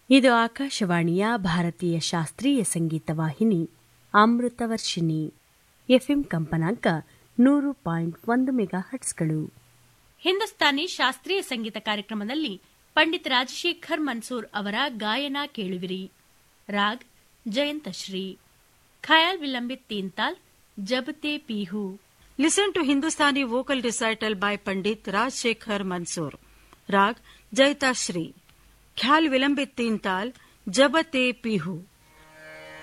ಇದು ಆಕಾಶವಾಣಿಯ ಭಾರತೀಯ ಶಾಸ್ತ್ರೀಯ ಸಂಗೀತ ವಾಹಿನಿ ಅಮೃತವರ್ಷಿಣಿ ಎಫ್ಎಂ ಕಂಪನಾಂಕ ನೂರು ಪಾಯಿಂಟ್ ಒಂದು ಮೆಗಾ ಹಟ್ಸ್ಗಳು ಹಿಂದೂಸ್ತಾನಿ ಶಾಸ್ತ್ರೀಯ ಸಂಗೀತ ಕಾರ್ಯಕ್ರಮದಲ್ಲಿ ಪಂಡಿತ್ ರಾಜಶೇಖರ್ ಮನ್ಸೂರ್ ಅವರ ಗಾಯನ ಕೇಳುವಿರಿ raag ಜಯಂತಶ್ರೀ khayal vilambit ತೀನ್ತಾಲ್ ಜಬತೆ ಪೀಹು Listen to Hindustani vocal recital by Pandit Rajshekhar Mansoor. Rag Jaita Shri. Khyal Vilambit Tintal Jabate Pihu.